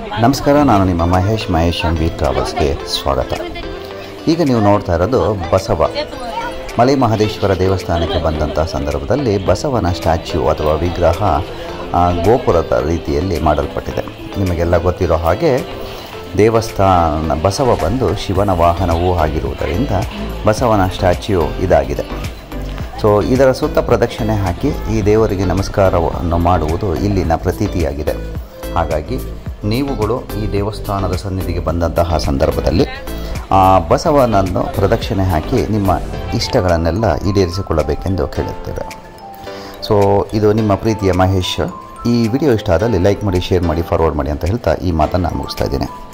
ನಮಸ್ಕಾರ ನಾನು ನಿಮ್ಮ ಮಹೇಶ್ ಮಹೇಶ್ ಎಂ ವಿ ಟ್ರಾವೆಲ್ಸ್ಗೆ ಸ್ವಾಗತ ಈಗ ನೀವು ನೋಡ್ತಾ ಇರೋದು ಬಸವ ಮಲೆ ಮಹದೇಶ್ವರ ದೇವಸ್ಥಾನಕ್ಕೆ ಬಂದಂಥ ಸಂದರ್ಭದಲ್ಲಿ ಬಸವನ ಸ್ಟ್ಯಾಚ್ಯೂ ಅಥವಾ ವಿಗ್ರಹ ಆ, ಗೋಪುರದ ರೀತಿಯಲ್ಲಿ ಮಾಡಲ್ಪಟ್ಟಿದೆ ನಿಮಗೆಲ್ಲ ಗೊತ್ತಿರೋ ಹಾಗೆ ದೇವಸ್ಥಾನ ಬಸವ ಬಂದು ಶಿವನ ವಾಹನವೂ ಆಗಿರುವುದರಿಂದ ಬಸವನ ಸ್ಟ್ಯಾಚ್ಯೂ ಇದಾಗಿದೆ ಸೊ ಇದರ ಸುತ್ತ ಪ್ರದಕ್ಷಿಣೆ ಹಾಕಿ ಈ ದೇವರಿಗೆ ನಮಸ್ಕಾರವನ್ನು ಮಾಡುವುದು ಇಲ್ಲಿನ ಪ್ರತೀತಿಯಾಗಿದೆ ಹಾಗಾಗಿ ನೀವುಗಳು ಈ ದೇವಸ್ಥಾನದ ಸನ್ನಿಧಿಗೆ ಬಂದಂತಹ ಸಂದರ್ಭದಲ್ಲಿ ಆ ಬಸವನನ್ನು ಪ್ರದಕ್ಷಿಣೆ ಹಾಕಿ ನಿಮ್ಮ ಇಷ್ಟಗಳನ್ನೆಲ್ಲ ಈಡೇರಿಸಿಕೊಳ್ಳಬೇಕೆಂದು ಕೇಳುತ್ತೇವೆ ಸೊ ಇದು ನಿಮ್ಮ ಪ್ರೀತಿಯ ಮಹೇಶ್ ಈ ವಿಡಿಯೋ ಇಷ್ಟ ಆದಲ್ಲಿ ಲೈಕ್ ಮಾಡಿ ಶೇರ್ ಮಾಡಿ ಫಾರ್ವರ್ಡ್ ಮಾಡಿ ಅಂತ ಹೇಳ್ತಾ ಈ ಮಾತನ್ನು ಮುಗಿಸ್ತಾ ಇದ್ದೀನಿ